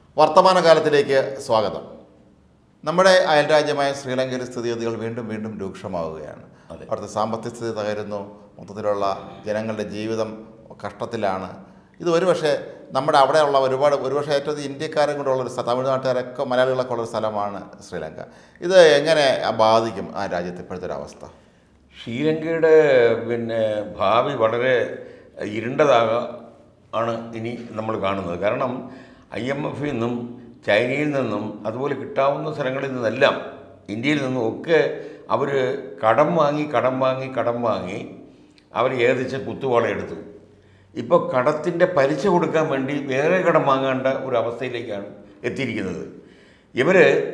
വർത്തമാനകാലത്തിലേക്ക് സ്വാഗതം നമ്മുടെ അയൽരാജ്യമായ ശ്രീലങ്കയിലെ സ്ഥിതിഗതികൾ വീണ്ടും വീണ്ടും രൂക്ഷമാവുകയാണ് അതെ. അവിടുത്തെ സാമ്പത്തിക സ്ഥിതി തകരുന്നു മൊത്തത്തിലുള്ള ജനങ്ങളുടെ ജീവിതം കഷ്ടത്തിലാണ് ഇത് ഒരുപക്ഷെ നമ്മുടെ അവിടെയുള്ള ഒരുപാട് ഒരുപക്ഷെ ഏറ്റവും അധികം ഇന്ത്യക്കാരും കൂടെ ഉള്ളൊരു സ്ഥലം തമിഴ്നാട്ടുകാരൊക്കെ മലയാളികളൊക്കെ ഉള്ളൊരു സ്ഥലമാണ് ശ്രീലങ്ക ഇത് എങ്ങനെ ബാധിക്കും ആ രാജ്യത്തെ ഇപ്പോഴത്തെ ഒരു അവസ്ഥ ശ്രീലങ്കയുടെ പിന്നെ ഭാവി വളരെ ഇരുണ്ടതാക ആണ് ഇനി നമ്മൾ കാണുന്നത് കാരണം ഐ എം എഫിൽ നിന്നും ചൈനയിൽ നിന്നും അതുപോലെ കിട്ടാവുന്ന സ്ഥലങ്ങളിൽ നിന്നെല്ലാം ഇന്ത്യയിൽ നിന്നും ഒക്കെ അവർ കടം വാങ്ങി കടം വാങ്ങി കടം വാങ്ങി അവർ ഏകദേശ കുത്തുവാളയെടുത്തു ഇപ്പോൾ കടത്തിൻ്റെ പലിശ കൊടുക്കാൻ വേണ്ടി വേറെ കടം വാങ്ങേണ്ട ഒരു അവസ്ഥയിലേക്കാണ് എത്തിയിരിക്കുന്നത് ഇവർ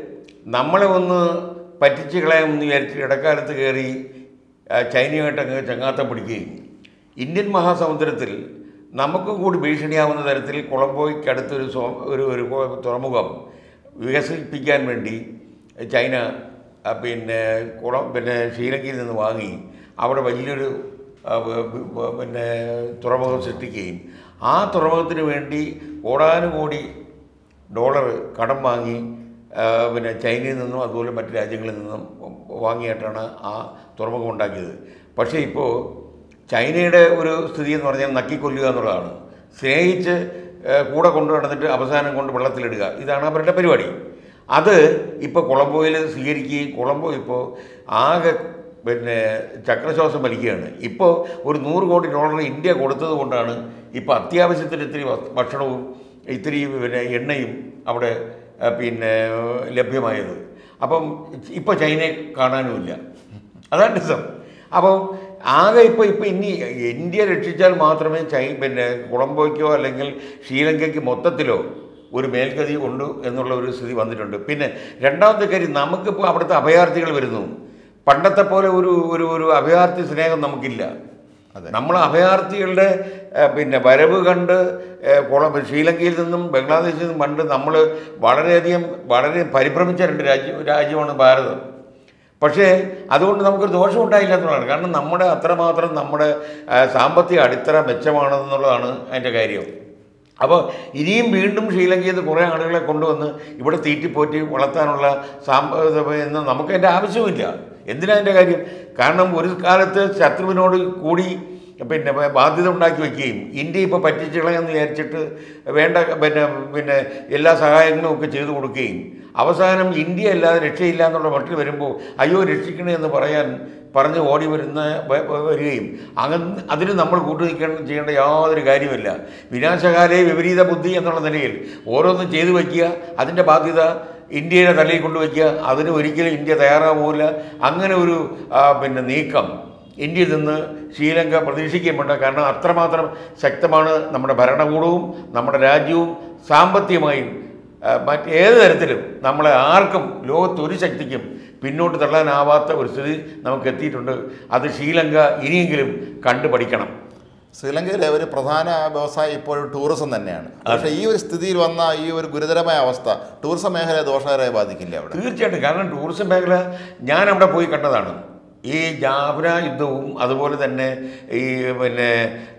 നമ്മളെ ഒന്ന് പറ്റിച്ച് കളയാമെന്ന് വിചാരിച്ച് ഇടക്കാലത്ത് കയറി ആ, ചൈനയുമായിട്ടങ്ങ് ചങ്ങാത്തം പിടിക്കുകയും ഇന്ത്യൻ മഹാസമുദ്രത്തിൽ നമുക്കും കൂടി ഭീഷണിയാവുന്ന തരത്തിൽ കൊളംബോയ്ക്കടുത്തൊരു സ്വ ഒരു ഒരു കൊ- തുറമുഖം വികസിപ്പിക്കാൻ വേണ്ടി ചൈന ആ, പിന്നെ കുളം പിന്നെ ശ്രീലങ്കയിൽ നിന്ന് വാങ്ങി അവിടെ വലിയൊരു ആ, വ- വ- പിന്നെ തുറമുഖം സൃഷ്ടിക്കുകയും ആ തുറമുഖത്തിന് വേണ്ടി കോടാനുകോടി ഡോളർ കടം വാങ്ങി ആ, പിന്നെ ചൈനയിൽ നിന്നും അതുപോലെ മറ്റ് രാജ്യങ്ങളിൽ നിന്നും വാങ്ങിയിട്ടാണ് ആ തുറമുഖം ഉണ്ടാക്കിയത് പക്ഷേ ഇപ്പോൾ ചൈനയുടെ ഒരു സ്ഥിതി എന്ന് പറഞ്ഞാൽ നക്കിക്കൊല്ലുക എന്നുള്ളതാണ് സ്നേഹിച്ച് ആ, കൂടെ കൊണ്ടു നടന്നിട്ട് അവസാനം കൊണ്ട് വെള്ളത്തിലിടുക ഇതാണ് അവരുടെ പരിപാടി അത് ഇപ്പോൾ കൊളംബോയിൽ സ്വീകരിക്കുകയും കൊളംബോ ഇപ്പോൾ ആകെ പിന്നെ ചക്രശ്വാസം വലിക്കുകയാണ് ഇപ്പോൾ ഒരു നൂറ് കോടി ഡോളർ ഇന്ത്യ കൊടുത്തത് കൊണ്ടാണ് ഇപ്പോൾ അത്യാവശ്യത്തിന് ഇത്തിരി വസ്- ഭക്ഷണവും ഇത്തിരി പിന്നെ എണ്ണയും അവിടെ ആ, പിന്നെ ലഭ്യമായത് അപ്പം ഇപ്പോൾ ചൈനയെ കാണാനുമില്ല അതാണ് രസം അപ്പം ആകെ ഇപ്പോൾ ഇപ്പോൾ ഇനി ഇന്ത്യ രക്ഷിച്ചാൽ മാത്രമേ ചൈ പിന്നെ കൊളംബോയ്ക്കോ അല്ലെങ്കിൽ ശ്രീലങ്കയ്ക്ക് മൊത്തത്തിലോ ഒരു മേൽഗതി ഉണ്ട് എന്നുള്ള ഒരു സ്ഥിതി വന്നിട്ടുണ്ട് പിന്നെ രണ്ടാമത്തെ കാര്യം നമുക്കിപ്പോൾ അവിടുത്തെ അഭയാർത്ഥികൾ വരുന്നു പണ്ടത്തെ പോലെ ഒരു ഒരു ഒരു അഭയാർത്ഥി സ്നേഹം നമുക്കില്ല അതെ. നമ്മൾ അഭയാർത്ഥികളുടെ ഏഹ്, പിന്നെ വരവ് കണ്ട് ഏഹ്, കുളം ശ്രീലങ്കയിൽ നിന്നും ബംഗ്ലാദേശിൽ നിന്നും പണ്ട് നമ്മൾ വളരെയധികം വളരെ പരിഭ്രമിച്ച രണ്ട് രാജ്യം രാജ്യമാണ് ഭാരതം പക്ഷേ അതുകൊണ്ട് നമുക്കൊരു ദോഷം ഉണ്ടായില്ല എന്നുള്ളതാണ് കാരണം നമ്മുടെ അത്രമാത്രം നമ്മുടെ ആ, സാമ്പത്തിക അടിത്തറ മെച്ചമാണെന്നുള്ളതാണ് അതിൻ്റെ കാര്യം അപ്പോൾ ഇനിയും വീണ്ടും ശ്രീലങ്കയിൽ നിന്ന് കുറേ ആളുകളെ കൊണ്ടുവന്ന് ഇവിടെ തീറ്റിപ്പോറ്റി വളർത്താനുള്ള സാമ്പ എന്ന് നമുക്ക് അതിൻ്റെ ആവശ്യമില്ല എന്തിനാ അതിൻ്റെ കാര്യം കാരണം ഒരു കാലത്ത് ശത്രുവിനോട് കൂടി പിന്നെ ബാധ്യത ഉണ്ടാക്കി വയ്ക്കുകയും ഇന്ത്യ ഇപ്പോൾ പറ്റിച്ച് കളയെന്ന് വിചാരിച്ചിട്ട് വേണ്ട പിന്നെ പിന്നെ എല്ലാ സഹായങ്ങളും ഒക്കെ ചെയ്തു കൊടുക്കുകയും അവസാനം ഇന്ത്യ അല്ലാതെ രക്ഷയില്ല എന്നുള്ള മട്ടിൽ വരുമ്പോൾ അയ്യോ രക്ഷിക്കണേ എന്ന് പറയാൻ പറഞ്ഞ് ഓടി വരുന്ന വ- വ- വരികയും അങ്ങനെ അതിന് നമ്മൾ കൂട്ടു നിൽക്കേണ്ട ചെയ്യേണ്ട യാതൊരു കാര്യമില്ല വിനാശകാലേ വിപരീത ബുദ്ധി എന്നുള്ള നിലയിൽ ഓരോന്നും ചെയ്തു വയ്ക്കുക അതിൻ്റെ ബാധ്യത ഇന്ത്യയുടെ തലയിൽ കൊണ്ടുവയ്ക്കുക അതിന് ഒരിക്കലും ഇന്ത്യ തയ്യാറാവില്ല അങ്ങനെ ഒരു ആ, പിന്നെ നീക്കം ഇന്ത്യയിൽ നിന്ന് ശ്രീലങ്ക പ്രതീക്ഷിക്കുകയും വേണ്ട കാരണം അത്രമാത്രം ശക്തമാണ് നമ്മുടെ ഭരണകൂടവും നമ്മുടെ രാജ്യവും സാമ്പത്തികമായും ആ, മറ്റേത് തരത്തിലും നമ്മളെ ആർക്കും ലോകത്ത് ഒരു ശക്തിക്കും പിന്നോട്ട് തള്ളാനാവാത്ത ഒരു സ്ഥിതി നമുക്ക് എത്തിയിട്ടുണ്ട് അത് ശ്രീലങ്ക ഇനിയെങ്കിലും കണ്ടുപഠിക്കണം ശ്രീലങ്കയിലെ ഒരു പ്രധാന വ്യവസായം ഇപ്പോൾ ടൂറിസം തന്നെയാണ് പക്ഷേ ഈ ഒരു സ്ഥിതിയിൽ വന്ന ഈ ഒരു ഗുരുതരമായ അവസ്ഥ ടൂറിസം മേഖലയെ ദോഷകരമായി ബാധിക്കില്ല അവിടെ തീർച്ചയായിട്ടും കാരണം ടൂറിസം മേഖല ഞാൻ അവിടെ പോയി കണ്ടതാണ് ഈ ജാഫ്ന യുദ്ധവും അതുപോലെ തന്നെ ഈ പിന്നെ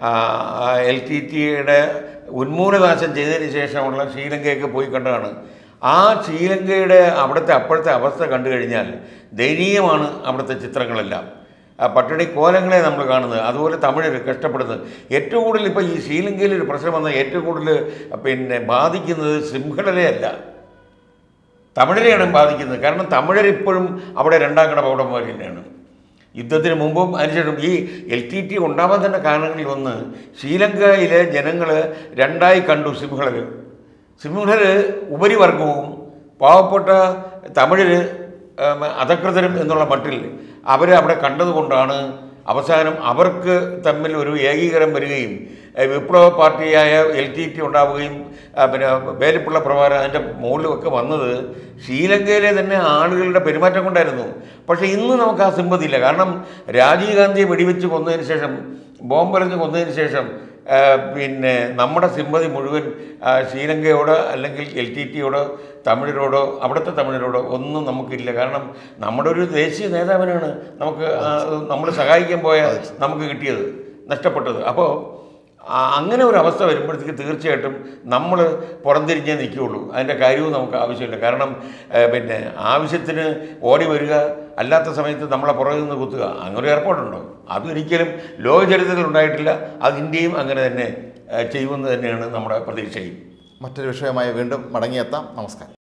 എൽ ടി ടിയുടെ ഉന്മൂലനാശം ചെയ്തതിന് ശേഷമുള്ള ശ്രീലങ്കയൊക്കെ പോയി കണ്ടതാണ് ആ ശ്രീലങ്കയുടെ അവിടുത്തെ അപ്പോഴത്തെ അവസ്ഥ കണ്ടു കഴിഞ്ഞാൽ ദയനീയമാണ് അവിടുത്തെ ചിത്രങ്ങളെല്ലാം ആ പട്ടിണി കോലങ്ങളെ നമ്മൾ കാണുന്നത് അതുപോലെ തമിഴർ കഷ്ടപ്പെടുന്നത് ഏറ്റവും കൂടുതൽ ഇപ്പോൾ ഈ ശ്രീലങ്കയിൽ ഒരു പ്രശ്നം വന്നാൽ ഏറ്റവും കൂടുതൽ പിന്നെ ബാധിക്കുന്നത് സിംഹളരെയല്ല തമിഴരെയാണ് ബാധിക്കുന്നത് കാരണം തമിഴർ ഇപ്പോഴും അവിടെ രണ്ടാം കട പൗടന്മാർ തന്നെയാണ് യുദ്ധത്തിന് മുമ്പും അതിനുശേഷം ഈ എൽ ടി ടി ഉണ്ടാവാൻ തന്നെ കാരണങ്ങളിൽ ഒന്ന് ശ്രീലങ്കയിലെ ജനങ്ങൾ രണ്ടായി കണ്ടു സിംഹളർ സിംഹളർ ഉപരിവർഗവും പാവപ്പെട്ട തമിഴർ ഉം, അധകൃതരും എന്നുള്ള മട്ടിൽ അവർ അവിടെ കണ്ടതുകൊണ്ടാണ് അവസാനം അവർക്ക് തമ്മിൽ ഒരു ഏകീകരണം വരികയും ഏഹ്, വിപ്ലവ പാർട്ടിയായ എൽ ടി ടി ഉണ്ടാവുകയും ആ, പിന്നെ വേലിപ്പിള്ള പ്രകാരം അതിൻ്റെ മുകളിലൊക്കെ വന്നത് ശ്രീലങ്കയിലെ തന്നെ ആളുകളുടെ പെരുമാറ്റം കൊണ്ടായിരുന്നു പക്ഷേ ഇന്ന് നമുക്ക് ആ സിമ്പതി ഇല്ല കാരണം രാജീവ് ഗാന്ധിയെ വെടിവെച്ച് കൊന്നതിന് ശേഷം ബോംബെറിഞ്ഞ് കൊന്നതിന് ശേഷം ആ, പിന്നെ നമ്മുടെ സിമ്പതി മുഴുവൻ ആ, ശ്രീലങ്കയോട് അല്ലെങ്കിൽ എൽ ടി ടിയോടോ തമിഴരോടോ അവിടുത്തെ തമിഴരോടോ ഒന്നും നമുക്കില്ല കാരണം നമ്മുടെ ഒരു ദേശീയ നേതാവിനാണ് നമുക്ക് നമ്മൾ സഹായിക്കാൻ പോയ നമുക്ക് കിട്ടിയത് നഷ്ടപ്പെട്ടത് അപ്പോൾ ആ, അങ്ങനെ ഒരു അവസ്ഥ വരുമ്പോഴത്തേക്ക് തീർച്ചയായിട്ടും നമ്മൾ പുറംതിരിഞ്ഞേ നിൽക്കുകയുള്ളൂ അതിൻ്റെ കാര്യവും നമുക്ക് ആവശ്യമില്ല കാരണം ഏ, പിന്നെ ആവശ്യത്തിന് ഓടി വരിക അല്ലാത്ത സമയത്ത് നമ്മളെ പുറകിൽ നിന്ന് കുത്തുക അങ്ങനെ ഒരു ഏർപ്പാടുണ്ടോ അതൊരിക്കലും ലോക ചരിത്രത്തിൽ ഉണ്ടായിട്ടില്ല അത് ഇന്ത്യയും അങ്ങനെ തന്നെ ഏ, ചെയ്യുമെന്ന് തന്നെയാണ് നമ്മുടെ പ്രതീക്ഷയും മറ്റൊരു വിഷയമായി വീണ്ടും മടങ്ങിയെത്താം നമസ്കാരം